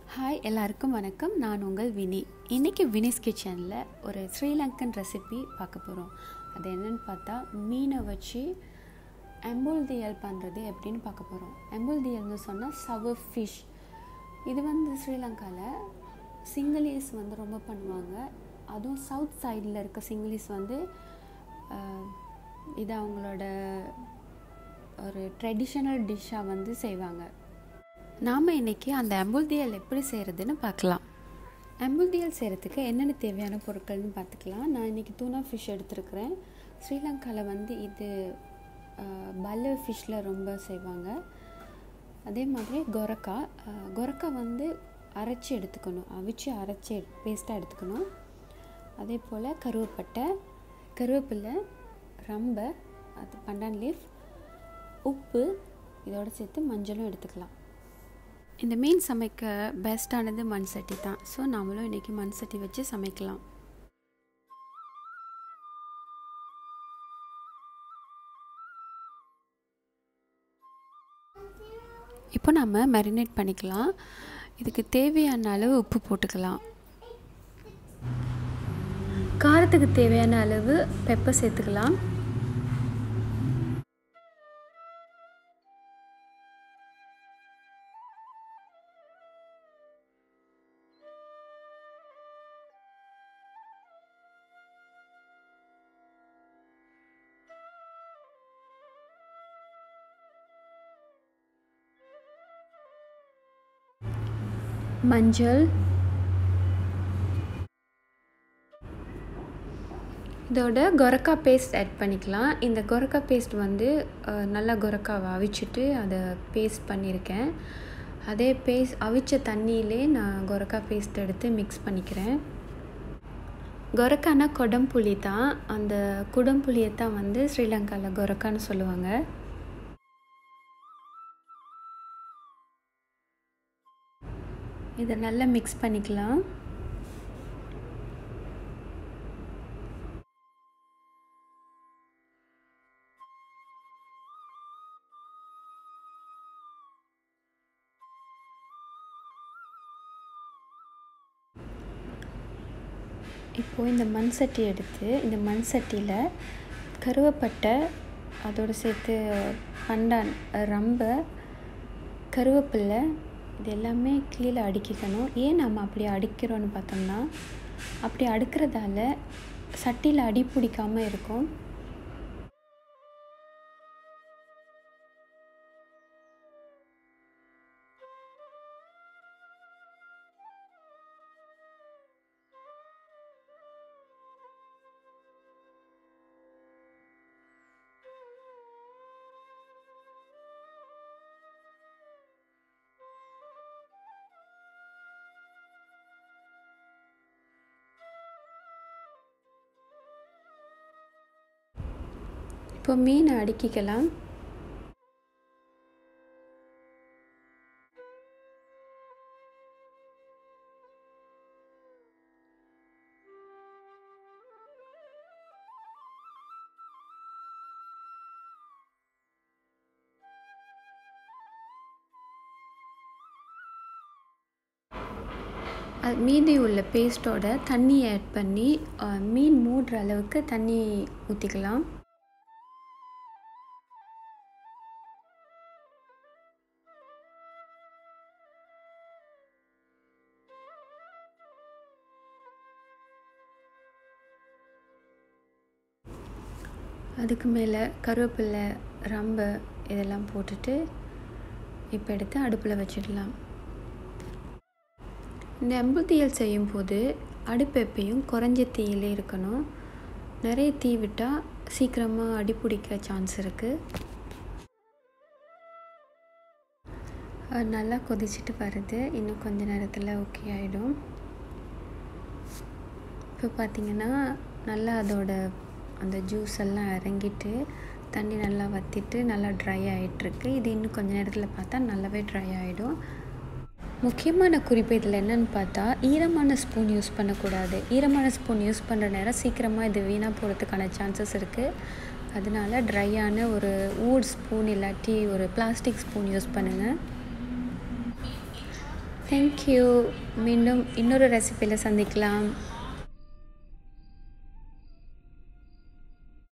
hi எல்லாருக்கும் வணக்கம் நான் உங்கள் வினி இன்றைக்கி வினிஸ் கிச்சனில் ஒரு ஸ்ரீலங்கன் ரெசிபி பார்க்க போகிறோம் அது என்னன்னு பார்த்தா மீனை வச்சு எம்புல்தியல் பண்ணுறது எப்படின்னு பார்க்க போகிறோம் எம்புல்தியல்னு சொன்னால் சவர் ஃபிஷ் இது வந்து ஸ்ரீலங்காவில் சிங்களீஸ் வந்து ரொம்ப பண்ணுவாங்க அதுவும் சவுத் சைடில் இருக்க சிங்களீஸ் வந்து ஆஹ், இது அவங்களோட ஒரு ட்ரெடிஷ்னல் டிஷ்ஷாக வந்து செய்வாங்க நாம் இன்றைக்கி அந்த அம்புல்தியல் எப்படி செய்கிறதுன்னு பார்க்கலாம் அம்புல்தியல் செய்கிறதுக்கு என்னென்ன தேவையான பொருட்கள்னு பார்த்துக்கலாம் நான் இன்றைக்கி தூனா ஃபிஷ் எடுத்திருக்கிறேன் ஸ்ரீலங்காவில் வந்து இது பல்ல ஃபிஷ்ஷில் ரொம்ப செய்வாங்க அதே மாதிரி கொரக்கா அஹ், கொரக்கா வந்து அரைச்சி எடுத்துக்கணும் அவிச்சு அரைச்சி பேஸ்ட்டாக எடுத்துக்கணும் அதே போல் கருவேப்பட்டை கருவேப்பிலை ரம்பை அது பண்டான் லீஃப் உப்பு இதோட சேர்த்து மஞ்சளும் எடுத்துக்கலாம் இந்த மீன் சமைக்க பெஸ்ட்டானது மண் சட்டி தான் ஸோ நாமளும் இன்றைக்கி மண் சட்டி வச்சு சமைக்கலாம் இப்போ நம்ம மேரினேட் பண்ணிக்கலாம் இதுக்கு தேவையான அளவு உப்பு போட்டுக்கலாம் காரத்துக்கு தேவையான அளவு பெப்பர் சேர்த்துக்கலாம் மஞ்சள் இதோட கொரக்கா பேஸ்ட் ஆட் பண்ணிக்கலாம் இந்த கொரக்கா பேஸ்ட் வந்து அஹ், நல்லா கொரக்காவை அவிச்சிட்டு அதை பேஸ்ட் பண்ணியிருக்கேன் அதே பேஸ்ட் அவிச்ச தண்ணியிலே நான் கொரக்கா பேஸ்ட் எடுத்து மிக்ஸ் பண்ணிக்கிறேன் கொரக்கானா கொடம்புளி தான் அந்த குடம்புளியை தான் வந்து ஸ்ரீலங்காவில் கொரக்கான்னு சொல்லுவாங்க இதை நல்லா மிக்ஸ் பண்ணிக்கலாம் இப்போது இந்த மண் சட்டி எடுத்து இந்த மண் சட்டியில் கருவேப்பட்டை அதோடு சேர்த்து பண்டான் ரம்பை கருவேப்பில்லை இது எல்லாமே கீழே அடுக்கிக்கணும் ஏன் நம்ம அப்படி அடிக்கிறோன்னு பார்த்தோம்னா அப்படி அடுக்கிறதால சட்டியில் அடி பிடிக்காமல் இருக்கும் இப்போ மீனை அடுக்கிக்கலாம் அது மீதி உள்ள பேஸ்ட்டோட தண்ணி ஆட் பண்ணி அஹ், மீன் மூடுற அளவுக்கு தண்ணி ஊற்றிக்கலாம் அதுக்கு மேலே கருவேப்பிலை ரம்பு இதெல்லாம் போட்டுட்டு இப்போ எடுத்து அடுப்பில் வச்சிடலாம் இந்த எம்புத்தியல் செய்யும்போது அடுப்பு எப்பயும் குறைஞ்ச தீயிலே இருக்கணும் நிறைய தீ விட்டால் சீக்கிரமாக அடி பிடிக்க சான்ஸ் இருக்குது அது நல்லா கொதிச்சிட்டு வருது இன்னும் கொஞ்ச நேரத்தில் ஓகே ஆகிடும் இப்போ பார்த்தீங்கன்னா நல்லா அதோட அந்த ஜூஸ் எல்லாம் இறங்கிட்டு தண்ணி நல்லா வற்றிட்டு நல்லா ட்ரை ஆகிட்டுருக்கு இது இன்னும் கொஞ்ச நேரத்தில் பார்த்தா நல்லாவே ட்ரை ஆகிடும் முக்கியமான குறிப்பு இதில் என்னன்னு பார்த்தா ஈரமான ஸ்பூன் யூஸ் பண்ணக்கூடாது ஈரமான ஸ்பூன் யூஸ் பண்ணுற நேரம் சீக்கிரமாக இது வீணாக போகிறதுக்கான சான்சஸ் இருக்குது அதனால ட்ரையான ஒரு ஊட் ஸ்பூன் இல்லாட்டி ஒரு பிளாஸ்டிக் ஸ்பூன் யூஸ் பண்ணுங்கள் தேங்க்யூ மீண்டும் இன்னொரு ரெசிபியில் சந்திக்கலாம்